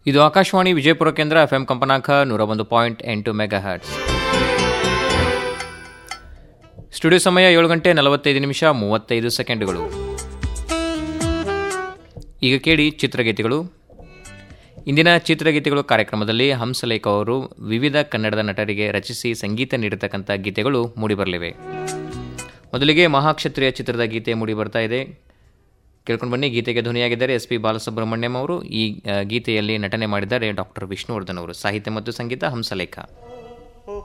ಇದು ಆಕಾಶವಾಣಿ ವಿಜಯಪುರ ಕೇಂದ್ರ F M ಕಂಪನಾಂಕ ನೂರ ಒಂದು ಪಾಯಿಂಟ್ ಎಂಟು ಮೆಗಾ ಹರ್ಟ್ಸ್ ಸ್ಟುಡಿಯೋ ಸಮಯ ಏಳು ಗಂಟೆ ನಲವತ್ತೈದು ನಿಮಿಷ ಮೂವತ್ತೈದು ಸೆಕೆಂಡುಗಳು ಈಗ ಕೇಳಿ ಚಿತ್ರಗೀತೆಗಳು ಇಂದಿನ ಚಿತ್ರಗೀತೆಗಳು ಕಾರ್ಯಕ್ರಮದಲ್ಲಿ ಹಂಸಲೇಖ ಅವರು ವಿವಿಧ ಕನ್ನಡದ ನಟರಿಗೆ ರಚಿಸಿ ಸಂಗೀತ ನೀಡಿರ್ತಕ್ಕಂಥ ಗೀತೆಗಳು ಮೂಡಿಬರಲಿವೆ ಮೊದಲಿಗೆ ಮಹಾಕ್ಷತ್ರಿಯ ಚಿತ್ರದ ಗೀತೆ ಮೂಡಿ ಬರ್ತಾ ಇದೆ ಕೇಳ್ಕೊಂಡು ಬನ್ನಿ ಗೀತೆಗೆ ಧ್ವನಿಯಾಗಿದ್ದಾರೆ ಎಸ್ ಪಿ ಬಾಲಸುಬ್ರಹ್ಮಣ್ಯಂ ಅವರು ಈ ಆ, ಗೀತೆಯಲ್ಲಿ ನಟನೆ ಮಾಡಿದ್ದಾರೆ ಡಾಕ್ಟರ್ ವಿಷ್ಣುವರ್ಧನ್ ಅವರು ಸಾಹಿತ್ಯ ಮತ್ತು ಸಂಗೀತ ಹಂಸಲೇಖ